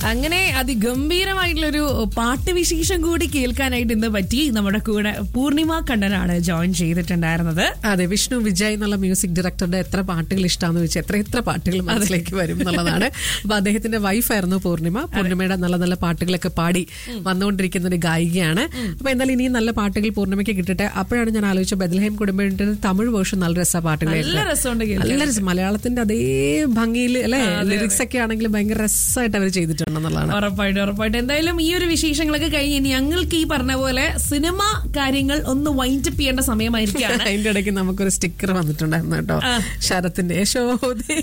അങ്ങനെ അതിഗംഭീരമായിട്ടുള്ളൊരു പാട്ട് വിശേഷം കൂടി കേൾക്കാനായിട്ട് ഇന്ന് പറ്റി നമ്മുടെ കൂടെ പൂർണിമ കണ്ണനാണ് ജോയിൻ ചെയ്തിട്ടുണ്ടായിരുന്നത് അതെ വിഷ്ണു വിജയ് എന്നുള്ള മ്യൂസിക് ഡയറക്ടറുടെ എത്ര പാട്ടുകൾ ഇഷ്ടമാണെന്ന് വെച്ചാൽ എത്ര എത്ര പാട്ടുകൾ മനസ്സിലേക്ക് വരും എന്നുള്ളതാണ് അപ്പൊ അദ്ദേഹത്തിന്റെ വൈഫായിരുന്നു പൂർണിമ പൂർണിമയുടെ നല്ല നല്ല പാട്ടുകളൊക്കെ പാടി വന്നുകൊണ്ടിരിക്കുന്ന ഒരു ഗായികയാണ് അപ്പൊ എന്തായാലും ഇനിയും നല്ല പാട്ടുകൾ പൂർണിമയ്ക്ക് കിട്ടട്ടെ അപ്പോഴാണ് ഞാൻ ആലോചിച്ച ബദൽഹേം കുടുംബത്തിന്റെ തമിഴ് വേർഷൻ നല്ല രസ പാട്ടുകൾ നല്ല രസമുണ്ട് കേൾക്കാൻ. നല്ല രസം മലയാളത്തിന്റെ അതേ ഭംഗിയിൽ അല്ലെ ലിറിക്സ് ഒക്കെ ആണെങ്കിലും ഭയങ്കര രസമായിട്ട് അവർ ചെയ്തിട്ടുണ്ടെന്നുള്ളതാണ് ഉറപ്പായിട്ടും ഉറപ്പായിട്ടും എന്തായാലും ഈ ഒരു വിശേഷങ്ങളൊക്കെ കഴിഞ്ഞ് ഇനി ഞങ്ങൾക്ക് ഈ പറഞ്ഞ പോലെ സിനിമ കാര്യങ്ങൾ ഒന്ന് വൈൻഡ് അപ്പ് ചെയ്യേണ്ട സമയമായിരിക്കാണ് അതിന്റെ ഇടയ്ക്ക് നമുക്കൊരു സ്റ്റിക്കർ വന്നിട്ടുണ്ടായിരുന്നു കേട്ടോ ശരത്തിന്റെ യശോദേ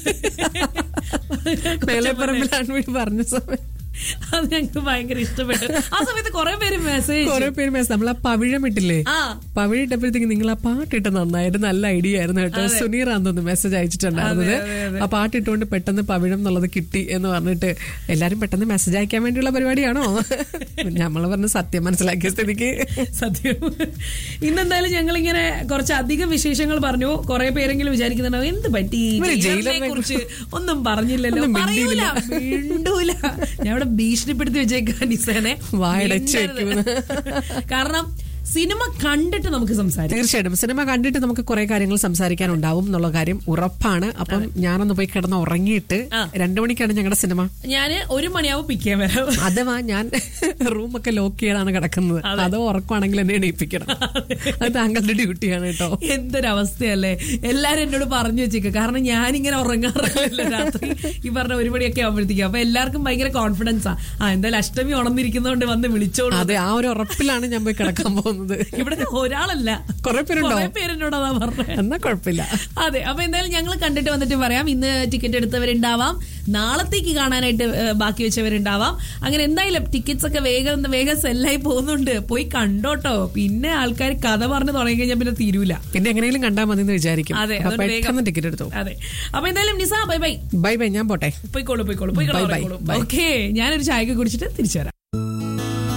മേലെപ്പറമ്പിലാണ് പറഞ്ഞ സമയം അത് ഞങ്ങൾക്ക് ഭയങ്കര ഇഷ്ടപ്പെട്ടു ആ സമയത്ത് കുറെ പേര് മെസ്സേജ് കുറെ പേര് മെസ്സേജ് നമ്മൾ ആ പവിഴമിട്ടില്ലേ ആ പവിഴിട്ടപ്പോഴത്തേക്ക് നിങ്ങൾ ആ പാട്ടിട്ട് നന്നായിട്ട് നല്ല ഐഡിയ ആയിരുന്നു കേട്ടോ സുനീർ ആണെന്ന് മെസ്സേജ് അയച്ചിട്ടുണ്ടായിരുന്നത് അതെ, അതെ, ആ പാട്ട് ഇട്ടുകൊണ്ട് പെട്ടെന്ന് പവിഴം എന്നുള്ളത് കിട്ടി എന്ന് പറഞ്ഞിട്ട് എല്ലാരും പെട്ടെന്ന് മെസ്സേജ് അയക്കാൻ വേണ്ടിയുള്ള പരിപാടിയാണോ നമ്മൾ പറഞ്ഞ സത്യം മനസ്സിലാക്കിയ സ്ഥിതിക്ക് സത്യം ഇന്നെന്തായാലും ഞങ്ങൾ ഇങ്ങനെ കുറച്ച് അധികം വിശേഷങ്ങൾ പറഞ്ഞു കുറെ പേരെങ്കിലും വിചാരിക്കുന്നുണ്ടാവും എന്ത് പറ്റി ഇവര് ജയിലറിനെ ജയിലറിനെ കുറിച്ച് ഒന്നും പറഞ്ഞില്ലല്ലോ ഒന്നും പറയൂല മിണ്ടൂല ഞാൻ ഇവിടെ ഭീഷണിപ്പെടുത്തി വെച്ചേക്കാൻ നിസേനെ വായടച്ച് മിണ്ടരുത്. കാരണം സിനിമ കണ്ടിട്ട് നമുക്ക് സംസാരിക്കാം തീർച്ചയായിട്ടും സിനിമ കണ്ടിട്ട് നമുക്ക് കുറെ കാര്യങ്ങൾ സംസാരിക്കാനുണ്ടാവും എന്നുള്ള കാര്യം ഉറപ്പാണ് അപ്പം ഞാനൊന്ന് പോയി കിടന്ന് ഉറങ്ങിയിട്ട് ആ. രണ്ടു മണിക്കാണ് ഞങ്ങളുടെ സിനിമ ഞാന് ഒരു മണിയാവും പിക്കാൻ വരാം അഥവാ ഞാൻ റൂമൊക്കെ ലോക്ക് ചെയ്താണ് കിടക്കുന്നത് അതോ ഉറക്കമാണെങ്കിൽ എന്നെ എണീപ്പിക്കണം അത് താങ്കളുടെ ഡ്യൂട്ടിയാണ് കേട്ടോ എന്തൊരവസ്ഥയല്ലേ എല്ലാരും എന്നോട് പറഞ്ഞു വെച്ചേക്ക് കാരണം ഞാനിങ്ങനെ ഉറങ്ങാറില്ല രാത്രി ഈ പറഞ്ഞ ഒരു മണിയൊക്കെ ആവുമ്പോഴത്തേക്കും അപ്പൊ എല്ലാവർക്കും ഭയങ്കര കോൺഫിഡൻസാ ആ എന്തായാലും അഷ്ടമി ഉണർന്നിരിക്കുന്നതുകൊണ്ട് വന്ന് വിളിച്ചോളൂ അതെ ആ ഒരു ഉറപ്പിലാണ് ഞാൻ പോയി കിടക്കാൻ പോകുന്നത് ഇവിടെ ഒരാളല്ല കുറെ പേരുണ്ടോ കുറെ പേരെന്നോട് അതാ പറഞ്ഞത് എന്നാ കുഴപ്പമില്ല അതെ അപ്പൊ എന്തായാലും ഞങ്ങൾ കണ്ടിട്ട് വന്നിട്ട് പറയാം ഇന്ന് ടിക്കറ്റ് എടുത്തവരുണ്ടാവാം നാളത്തേക്ക് കാണാനായിട്ട് ഏഹ്, ബാക്കി വെച്ചവരുണ്ടാവാം അങ്ങനെ എന്തായാലും ടിക്കറ്റ്സ് ഒക്കെ വേഗം വേഗം സെല്ലായി പോകുന്നുണ്ട് പോയി കണ്ടോട്ടോ പിന്നെ ആൾക്കാർ കഥ പറഞ്ഞു തുടങ്ങി കഴിഞ്ഞാൽ പിന്നെ തീരൂല പിന്നെ എങ്ങനെയെങ്കിലും കണ്ടാൽ മതി എന്ന് വിചാരിക്കും അതെ അപ്പൊ അതുകൊണ്ട് വേഗം പെട്ടെന്ന് ടിക്കറ്റ് എടുത്തു അതെ അപ്പൊ എന്തായാലും Nisa bye bye bye bye ഞാൻ പോട്ടെ പോയിക്കോളൂ പോയിക്കോളൂ Bye, bye, പോയിക്കോളൂ bye. ഓക്കെ ഞാനൊരു ചായക്ക് കുടിച്ചിട്ട് തിരിച്ചു വരാം